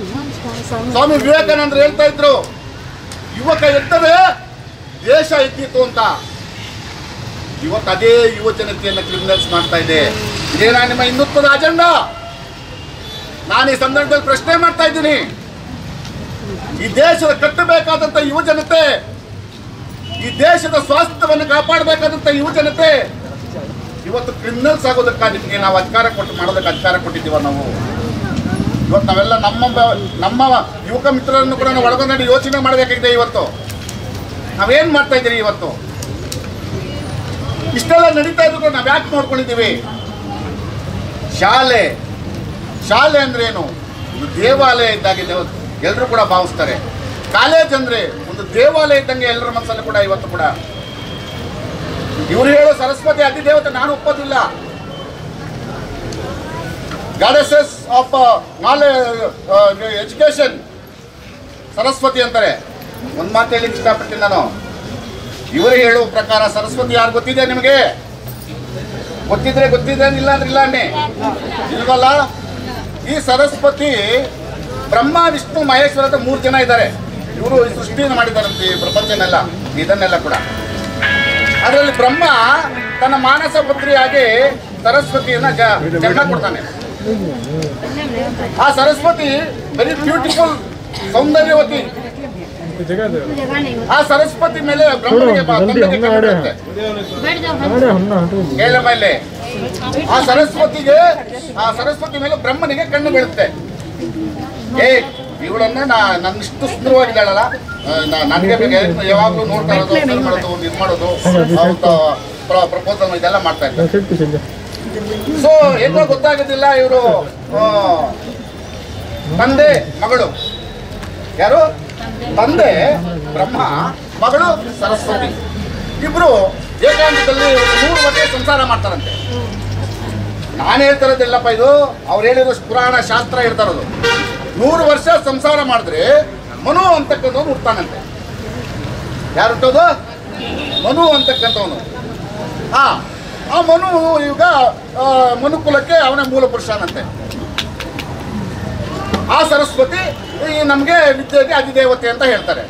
ಸ್ವಾಮಿ ವಿವೇಕಾನಂದರು ಹೇಳ್ತಾ ಇದ್ರು ಯುವಕ ಎದ್ದರೆ ದೇಶ ಎದ್ದಿತ್ತು ಅಂತ ಇವತ್ತು ಅದೇ ಯುವ ಜನತೆಯನ್ನು ಕ್ರಿಮಿನಲ್ಸ್ ಮಾಡ್ತಾ ಇದೆ ಇದೇನಾ ನಿಮ್ಮ ಹಿಂದುತ್ವದ ಅಜೆಂಡಾ ನಾನು ಈ ಸಂದರ್ಭದಲ್ಲಿ ಪ್ರಶ್ನೆ ಮಾಡ್ತಾ ಇದ್ದೀನಿ ಈ ದೇಶದ ಕಟ್ಟಬೇಕಾದಂತ ಯುವ ಜನತೆ ಈ ದೇಶದ ಸ್ವಾಸ್ಥ್ಯವನ್ನು ಕಾಪಾಡಬೇಕಾದಂತ ಯುವ ಜನತೆ ಇವತ್ತು ಕ್ರಿಮಿನಲ್ಸ್ ಆಗೋದಕ್ಕೆ ನಿಮಗೆ ನಾವು ಅಧಿಕಾರ ಕೊಟ್ಟು ಮಾಡೋದಕ್ಕೆ ಅಧಿಕಾರ ಕೊಟ್ಟಿದ್ದೀವ ನಾವು ಇವತ್ತು ನಾವೆಲ್ಲ ನಮ್ಮ ಬ- ನಮ್ಮ ಯುವಕ ಮಿತ್ರರನ್ನು ಕೂಡ ನಾವು ಒಳಗೊಂಡು ಯೋಚನೆ ಮಾಡಬೇಕಾಗಿದೆ ಇವತ್ತು ನಾವೇನ್ ಮಾಡ್ತಾ ಇದ್ದೀರಿ ಇವತ್ತು ಇಷ್ಟೆಲ್ಲ ನಡೀತಾ ಇದ್ರು ನಾವು ಯಾಕೆ ನೋಡ್ಕೊಂಡಿದ್ದೀವಿ ಶಾಲೆ ಶಾಲೆ ಅಂದ್ರೆ ಏನು ಒಂದು ದೇವಾಲಯ ಇದ್ದಾಗಿದೆ ಎಲ್ಲರೂ ಕೂಡ ಭಾವಿಸ್ತಾರೆ ಕಾಲೇಜ್ ಅಂದ್ರೆ ಒಂದು ದೇವಾಲಯ ಇದ್ದಂಗೆ ಎಲ್ಲರ ಮನಸ್ಸಲ್ಲಿ ಕೂಡ ಇವತ್ತು ಕೂಡ ಇವರು ಹೇಳೋ ಸರಸ್ವತಿ ಅಧಿದೇವತೆ ನಾನು ಒಪ್ಪೋದಿಲ್ಲ goddesses of knowledge education Saraswati ಅಂತಾರೆ ಒಂದು ಮಾತು ಹೇಳಿಕ್ಕೆ ಇಷ್ಟಪಡ್ತೀನಿ ನಾನು ಇವರು ಹೇಳುವ ಪ್ರಕಾರ ಸರಸ್ವತಿ ಯಾರು ಗೊತ್ತಿದೆ ನಿಮಗೆ ಗೊತ್ತಿದ್ರೆ ಗೊತ್ತಿದೆ ಇಲ್ಲ ಅಂದ್ರೆ ಇಲ್ಲ ಅನ್ನಿ ಇಲ್ವಲ್ಲ ಈ ಸರಸ್ವತಿ ಬ್ರಹ್ಮ ವಿಷ್ಣು ಮಹೇಶ್ವರ ಅಂತ ಮೂರು ಜನ ಇದ್ದಾರೆ ಇವರು ಸೃಷ್ಟಿಯನ್ನು ಮಾಡಿದ್ದಾರಂತೆ ಈ ಪ್ರಪಂಚನೆಲ್ಲ ಇದನ್ನೆಲ್ಲ ಕೂಡ ಅದರಲ್ಲಿ ಬ್ರಹ್ಮ ತನ್ನ ಮಾನಸ ಪುತ್ರಿಯಾಗಿ ಸರಸ್ವತಿಯನ್ನ ಜ- ಜನ್ಮ ಕೊಡ್ತಾನೆ ಆ ಸರಸ್ವತಿ ವೆರಿ ಬ್ಯೂಟಿಫುಲ್ ಸೌಂದರ್ಯವತಿ ಆ ಸರಸ್ವತಿ ಮೇಲೆ ಬ್ರಹ್ಮನಿಗೆ ಬ- ತಂದೆಗೆ ಕಣ್ಣು ಬೀಳುತ್ತೆ. ಕೇಳ ಮೇಲೆ ಆ ಸರಸ್ವತಿಗೆ ಆ ಸರಸ್ವತಿ ಮೇಲೆ ಬ್ರಹ್ಮನಿಗೆ ಕಣ್ಣು ಬೀಳುತ್ತೆ ಏ ಇವಳನ್ನ ನಾ ನನ್ನಿಷ್ಟು ಸುಂದರವಾಗಿದ್ದಾಳಲ್ಲ ಆ, ನಾ- ನನಗೆ ಬೇಕು ಯಾವಾಗಲೂ ನೋಡ್ತಾ ಇರೋದು observe ಮಾಡೋದು ಇದು ಮಾಡೋದು ಪ್ರಪೋಸಲ್ ಇದೆಲ್ಲ ಮಾಡ್ತಾ ಇದ್ದಾರೆ ಸೊ ಏನೋ ಗೊತ್ತಾಗೋದಿಲ್ಲ ಇವರು ತಂದೆ ಮಗಳು ಯಾರು ತಂದೆ ಬ್ರಹ್ಮ ಮಗಳು ಸರಸ್ವತಿ ಇಬ್ರು ಏಕಾಂತದಲ್ಲಿ ಒಂದು ನೂರು ವರ್ಷ ಸಂಸಾರ ಮಾಡ್ತಾರಂತೆ ನಾನು ಹೇಳ್ತಿರೋದಿಲ್ಲಪ್ಪ ಇದು ಅವ್ರು ಹೇಳಿರೋ ಪುರಾಣ ಶಾಸ್ತ್ರ ಇರ್ತಾರದು ನೂರು ವರ್ಷ ಸಂಸಾರ ಮಾಡಿದ್ರೆ ಮನು ಅಂತಕ್ಕಂಥವ್ನು ಹುಡ್ತಾನಂತೆ ಯಾರು ಹುಟ್ಟೋದು ಮನು ಅಂತಕ್ಕಂಥವನು ಹಾ ಆ ಮನು ಈಗ ಆ, ಮನುಕುಲಕ್ಕೆ ಅವನೇ ಮೂಲ ಪುರುಷನಂತೆ ಆ ಸರಸ್ವತಿ ಈ ನಮಗೆ ವಿದ್ಯೆಗೆ ಅಧಿದೇವತೆ ಅಂತ ಹೇಳ್ತಾರೆ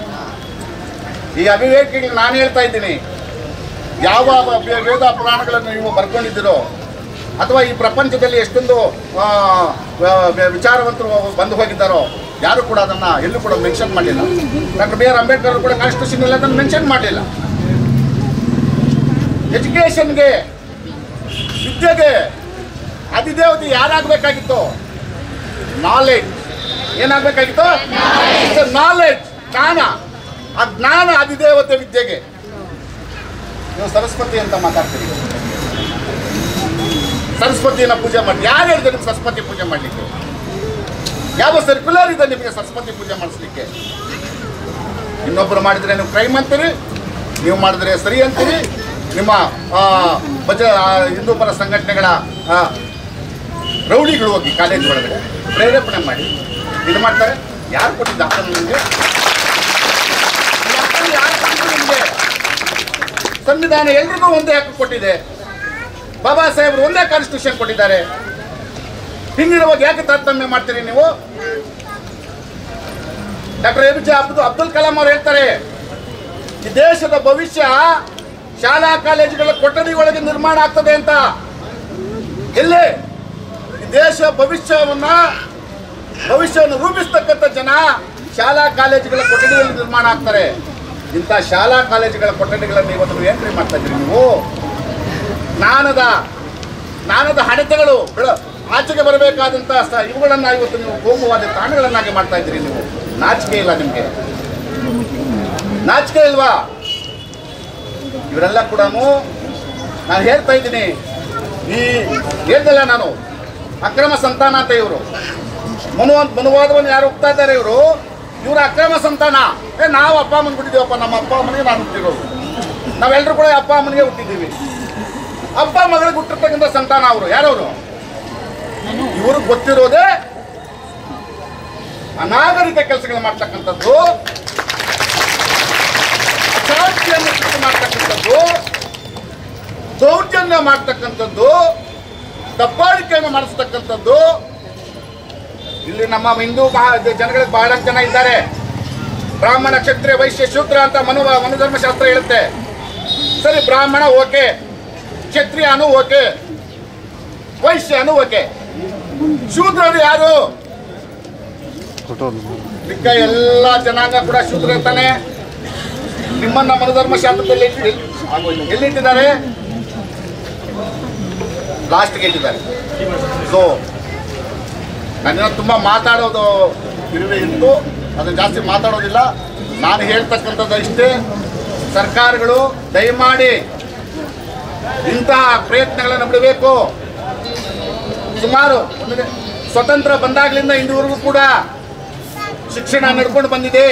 ಈ ಅವಿವೇಕಿಗಳು ನಾನು ಹೇಳ್ತಾ ಇದ್ದೀನಿ ಯಾವ ವೇ- ವೇದ ಪುರಾಣಗಳನ್ನು ನೀವು ಬರ್ಕೊಂಡಿದ್ದೀರೋ ಅಥವಾ ಈ ಪ್ರಪಂಚದಲ್ಲಿ ಎಷ್ಟೊಂದು ಆ, ವ- ವಿಚಾರವಂತರು ಬಂದು ಹೋಗಿದ್ದಾರೋ ಯಾರು ಕೂಡ ಅದನ್ನ ಎಲ್ಲೂ ಕೂಡ ಮೆನ್ಷನ್ ಮಾಡಲಿಲ್ಲ ಡಾಕ್ಟರ್ ಬಿ ಆರ್ ಅಂಬೇಡ್ಕರ್ ಕೂಡ ಕಾನ್ಸ್ಟಿಟ್ಯೂಷನ್ ಅಲ್ಲಿ ಅದನ್ನು ಮೆನ್ಷನ್ ಮಾಡಲಿಲ್ಲ ಎಜುಕೇಷನ್ಗೆ ವಿದ್ಯೆಗೆ ಅಧಿದೇವತೆ ಯಾರಾಗಬೇಕಾಗಿತ್ತು ನಾಲೆಡ್ಜ್ ಏನಾಗಬೇಕಾಗಿತ್ತು ನಾಲೆಡ್ಜ್ ಜ್ಞಾನ ಆ ಜ್ಞಾನ ಅಧಿದೇವತೆ ವಿದ್ಯೆಗೆ ನೀವು ಸರಸ್ವತಿ ಅಂತ ಮಾತಾಡ್ತೀರಿ ಸರಸ್ವತಿಯನ್ನ ಪೂಜೆ ಮಾಡಿ ಯಾರು ಹೇಳಿದೆ ನಿಮ್ಗೆ ಸರಸ್ವತಿ ಪೂಜೆ ಮಾಡಲಿಕ್ಕೆ ಯಾವ ಸರ್ಕ್ಯುಲರ್ ಇದೆ ನಿಮಗೆ ಸರಸ್ವತಿ ಪೂಜೆ ಮಾಡಿಸ್ಲಿಕ್ಕೆ ಇನ್ನೊಬ್ಬರು ಮಾಡಿದ್ರೆ ನೀವು ಕ್ರೈಮ್ ಅಂತೀರಿ ನೀವು ಮಾಡಿದ್ರೆ ಸರಿ ಅಂತೀರಿ ನಿಮ್ಮ ಆ, ಭಜ ಆ, ಹಿಂದೂ ಪರ ಸಂಘಟನೆಗಳ ಆ, ರೌಡಿಗಳು ಹೋಗಿ ಕಾಲೇಜ್ ಒಳಗಡೆ ಪ್ರೇರೇಪಣೆ ಮಾಡಿ ಇದು ಮಾಡ್ತಾರೆ ಯಾರು ಕೊಟ್ಟಿದ್ದ ಅಕ್ಕನ ನಿಮಗೆ ಈ ಅಕ್ಕನ ಯಾರು ಕೊಟ್ಟಿದ್ದು ನಿಮಗೆ ಸಂವಿಧಾನ ಎಲ್ರಿಗೂ ಒಂದೇ ಹಕ್ಕು ಕೊಟ್ಟಿದೆ ಬಾಬಾ ಸಾಹೇಬರು ಒಂದೇ ಕಾನ್ಸ್ಟಿಟ್ಯೂಷನ್ ಕೊಟ್ಟಿದ್ದಾರೆ ಹಿಂಗಿರುವಾಗ ಯಾಕೆ ತಾರತಮ್ಯ ಮಾಡ್ತೀರಿ ನೀವು doctor A P J Abdu Abdul Kalam ಅವರು ಹೇಳ್ತಾರೆ ಈ ದೇಶದ ಭವಿಷ್ಯ ಶಾಲಾ ಕಾಲೇಜುಗಳ ಕೊಠಡಿ ಒಳಗೆ ನಿರ್ಮಾಣ ಆಗ್ತದೆ ಅಂತ ಎಲ್ಲಿ ಈ ದೇಶ ಭವಿಷ್ಯವನ್ನ ಭವಿಷ್ಯವನ್ನು ರೂಪಿಸ್ತಕ್ಕಂಥ ಜನ ಶಾಲಾ ಕಾಲೇಜುಗಳ ಕೊಠಡಿಯಲ್ಲಿ ನಿರ್ಮಾಣ ಆಗ್ತಾರೆ ಇಂಥ ಶಾಲಾ ಕಾಲೇಜುಗಳ ಕೊಠಡಿಗಳನ್ನು ಇವತ್ತು ನೀವು ಎಂಟ್ರಿ ಮಾಡ್ತಾ ಇದ್ದೀರಿ ನೀವು ಜ್ಞಾನದ ಜ್ಞಾನದ ಹಣತೆಗಳು ಬೆಳ ಆಚೆಗೆ ಬರಬೇಕಾದಂಥ ಸ- ಇವುಗಳನ್ನ ಇವತ್ತು ನೀವು ಕೋಮುವಾದ ತಾಣಗಳನ್ನಾಗಿ ಮಾಡ್ತಾ ಇದ್ದೀರಿ ನೀವು ನಾಚಿಕೆ ಇಲ್ಲ ನಿಮಗೆ ನಾಚಿಕೆ ಇಲ್ವಾ ಇವರೆಲ್ಲ ಕೂಡ ನಾನು ಹೇಳ್ತಾ ಇದ್ದೀನಿ ಈ ಹೇಳ್ದಲ್ಲ ನಾನು ಅಕ್ರಮ ಸಂತಾನ ಅಂತ ಇವರು ಮನು ಮನುವಾದವನ್ನು ಯಾರು ಹೋಗ್ತಾ ಇದ್ದಾರೆ ಇವರು ಇವರು ಅಕ್ರಮ ಸಂತಾನ ಏ ನಾವು ಅಪ್ಪ ಅಮ್ಮನ ಬಿಟ್ಟಿದ್ದೀವಪ್ಪ ನಮ್ಮ ಅಪ್ಪ ಅಮ್ಮನಿಗೆ ನಾನು ಹುಟ್ಟಿರೋದು ನಾವೆಲ್ಲರೂ ಕೂಡ ಅಪ್ಪ ಅಮ್ಮನಿಗೆ ಹುಟ್ಟಿದ್ದೀವಿ ಅಪ್ಪ ಮಗಳಿಗೆ ಹುಟ್ಟಿರ್ತಕ್ಕಂಥ ಸಂತಾನ ಅವರು ಯಾರವರು ಇವರು ಗೊತ್ತಿರೋದೇ ಅನಾಗರಿಕ ಕೆಲಸಗಳು ಮಾಡ್ತಕ್ಕಂಥದ್ದು ಅಸಾಧ್ಯವನ್ನು ಸೃಷ್ಟಿ ಮಾಡ್ತಕ್ಕಂಥದ್ದು ದೌರ್ಜನ್ಯ ಮಾಡ್ತಕ್ಕಂಥದ್ದು ದಬ್ಬಾಳಿಕೆಯನ್ನು ಮಾಡಿಸ್ತಕ್ಕಂಥದ್ದು ಇಲ್ಲಿ ನಮ್ಮ ಹಿಂದೂ ಮಹಾ ಜನಗಳಿಗೆ ಬಹಳಷ್ಟು ಜನ ಇದ್ದಾರೆ ಬ್ರಾಹ್ಮಣ ಕ್ಷತ್ರಿಯ ವೈಶ್ಯ ಶೂದ್ರ ಅಂತ ಮನು ಮನುಧರ್ಮಶಾಸ್ತ್ರ ಹೇಳುತ್ತೆ ಸರಿ ಬ್ರಾಹ್ಮಣ ಓಕೆ ಕ್ಷತ್ರಿಯನು ಓಕೆ ವೈಶ್ಯನು ಓಕೆ ಶೂದ್ರರು ಯಾರು ಮಿಕ್ಕ ಎಲ್ಲ ಜನಾಂಗ ಕೂಡ ಶೂದ್ರ ಇರ್ತಾನೆ ನಿಮ್ಮನ್ನ ಮನುಧರ್ಮಶಾಸ್ತ್ರದಲ್ಲಿ ಎಲ್ಲಿ- ಆಗೋಯ್ತು. ಎಲ್ಲಿಟ್ಟಿದ್ದಾರೆ ಲಾಸ್ಟ್ಗೆ ಇಟ್ಟಿದ್ದಾರೆ ಸೊ ನನ್ನ ತುಂಬ ಮಾತಾಡೋದು ಇರುವೆ ಇತ್ತು ಅದನ್ನು ಜಾಸ್ತಿ ಮಾತಾಡೋದಿಲ್ಲ ನಾನು ಹೇಳ್ತಕ್ಕಂಥದ್ದು ಇಷ್ಟೇ ಸರ್ಕಾರಗಳು ದಯಮಾಡಿ ಇಂತಹ ಪ್ರಯತ್ನಗಳನ್ನು ಬಿಡಬೇಕು ಸುಮಾರು ಒಂದು ಸ್ವತಂತ್ರ ಬಂದಾಗಲಿಂದ ಇಂದುವರೆಗೂ ಕೂಡ ಶಿಕ್ಷಣ ನಡ್ಕೊಂಡು ಬಂದಿದೆ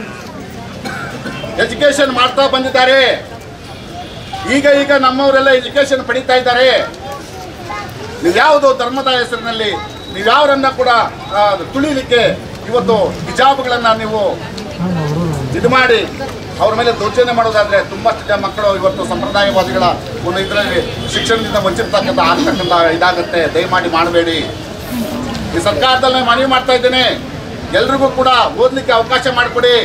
ಎಜುಕೇಶನ್ ಮಾಡ್ತಾ ಬಂದಿದ್ದಾರೆ ಈಗ ಈಗ ನಮ್ಮವರೆಲ್ಲ ಎಜುಕೇಶನ್ ಪಡಿತಾ ಇದ್ದಾರೆ ನೀವ್ಯಾವುದು ಧರ್ಮದ ಹೆಸರಿನಲ್ಲಿ ನೀವ್ಯಾವರನ್ನ ಕೂಡ ಆ, ತುಳಿಲಿಕ್ಕೆ ಇವತ್ತು ಹಿಜಾಬ್ಗಳನ್ನ ನೀವು ಇದು ಮಾಡಿ ಅವ್ರ ಮೇಲೆ ದೌರ್ಜನ್ಯ ಮಾಡೋದಾದ್ರೆ ತುಂಬಷ್ಟು ಜನ ಮಕ್ಕಳು ಇವತ್ತು ಸಂಪ್ರದಾಯವಾದಿಗಳ ಒಂದು ಇದರಲ್ಲಿ ಶಿಕ್ಷಣದಿಂದ ವಂಚಿತಕ್ಕಂಥ ಆಗ್ತಕ್ಕಂಥ ಇದಾಗುತ್ತೆ ದಯಮಾಡಿ ಮಾಡಬೇಡಿ ಈ ಸರ್ಕಾರದಲ್ಲಿ ನಾನು ಮನವಿ ಮಾಡ್ತಾ ಇದ್ದೇನೆ ಎಲ್ರಿಗೂ ಕೂಡ ಓದಲಿಕ್ಕೆ ಅವಕಾಶ ಮಾಡಿಕೊಡಿ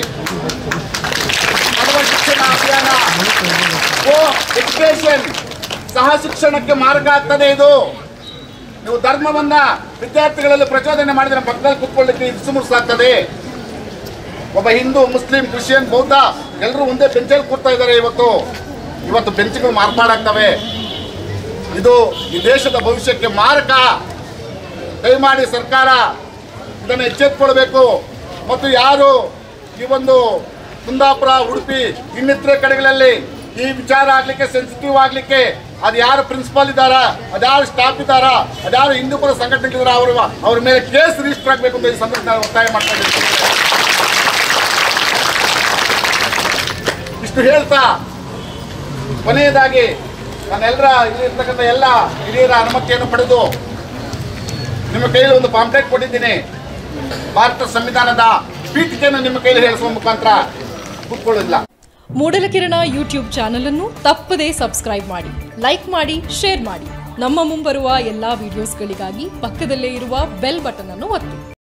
ಸರ್ವ ಶಿಕ್ಷಣ ಅಭಿಯಾನ ಓ ಎಜುಕೇಶನ್ ಸಹ ಶಿಕ್ಷಣಕ್ಕೆ ಮಾರ್ಗ ಆಗ್ತದೆ ಇದು ನೀವು ಧರ್ಮವನ್ನ ವಿದ್ಯಾರ್ಥಿಗಳಲ್ಲಿ ಪ್ರಚೋದನೆ ಮಾಡಿದ್ರೆ ಪಕ್ಕದಲ್ಲಿ ಕುತ್ಕೊಳ್ಳಿಕ್ಕೆ ಇಸುಮುಸಾಗ್ತದೆ ಒಬ್ಬ ಹಿಂದೂ ಮುಸ್ಲಿಂ ಕ್ರಿಶ್ಚಿಯನ್ ಬೌದ್ಧ ಎಲ್ಲರೂ ಒಂದೇ ಬೆಂಚಲ್ಲಿ ಕೂರ್ತಾ ಇದ್ದಾರೆ ಇವತ್ತು ಇವತ್ತು ಬೆಂಚ್ಗಳು ಮಾರ್ಪಾಡಾಗ್ತವೆ ಇದು ಈ ದೇಶದ ಭವಿಷ್ಯಕ್ಕೆ ಮಾರಕ ದಯಮಾಡಿ ಸರ್ಕಾರ ಇದನ್ನು ಎಚ್ಚೆತ್ತುಕೊಳ್ಬೇಕು ಮತ್ತು ಯಾರು ಈ ಒಂದು ಕುಂದಾಪುರ ಉಡುಪಿ ಇನ್ನಿತರೆ ಕಡೆಗಳಲ್ಲಿ ಈ ವಿಚಾರ ಆಗ್ಲಿಕ್ಕೆ ಸೆನ್ಸಿಟಿವ್ ಆಗ್ಲಿಕ್ಕೆ ಅದು ಯಾರು ಪ್ರಿನ್ಸಿಪಾಲ್ ಇದ್ದಾರಾ ಅದ್ಯಾರು ಸ್ಟಾಫ್ ಇದ್ದಾರಾ ಅದ್ಯಾರು ಹಿಂದೂಪರ ಸಂಘಟನೆಗಳಿದಾರ ಅವ್ರ ಅವ್ರ ಮೇಲೆ ಕೇಸ್ ರಿಜಿಸ್ಟರ್ ಆಗಬೇಕು ಅಂತ ಈ ಸಂದರ್ಭ ನಾನು ಒತ್ತಾಯ ಮಾಡ್ತಾ ಇದ್ದೀನಿ ಇಷ್ಟು ಹೇಳ್ತಾ ಕೊನೆಯದಾಗಿ ನಾನೆಲ್ಲರ ಇಲ್ಲಿರ್ತಕ್ಕಂಥ ಎಲ್ಲ ಹಿರಿಯರ ಅನುಮತಿಯನ್ನು ಪಡೆದು ನಿಮ್ಮ ಕೈಯಲ್ಲಿ ಒಂದು ಪಾಂಪ್ಲೆಟ್ ಕೊಟ್ಟಿದ್ದೀನಿ ಭಾರತ ಸಂವಿಧಾನದ ಪೀಠಿಕೆಯನ್ನು ನಿಮ್ಮ ಕೈಯಲ್ಲಿ ಹೇಳಿಸುವ ಮುಖಾಂತರ ಕೂತ್ಕೊಳ್ಳೋದಿಲ್ಲ ಮೂಡಲಕಿರಣ ಯೂಟ್ಯೂಬ್ ಚಾನಲ್ ಅನ್ನು ತಪ್ಪದೇ ಸಬ್ಸ್ಕ್ರೈಬ್ ಮಾಡಿ ಲೈಕ್ ಮಾಡಿ ಶೇರ್ ಮಾಡಿ ನಮ್ಮ ಮುಂಬರುವ ಎಲ್ಲಾ ವಿಡಿಯೋಸ್ಗಳಿಗಾಗಿ ಪಕ್ಕದಲ್ಲೇ ಇರುವ ಬೆಲ್ ಬಟನ್ ಅನ್ನು ಒತ್ತಿ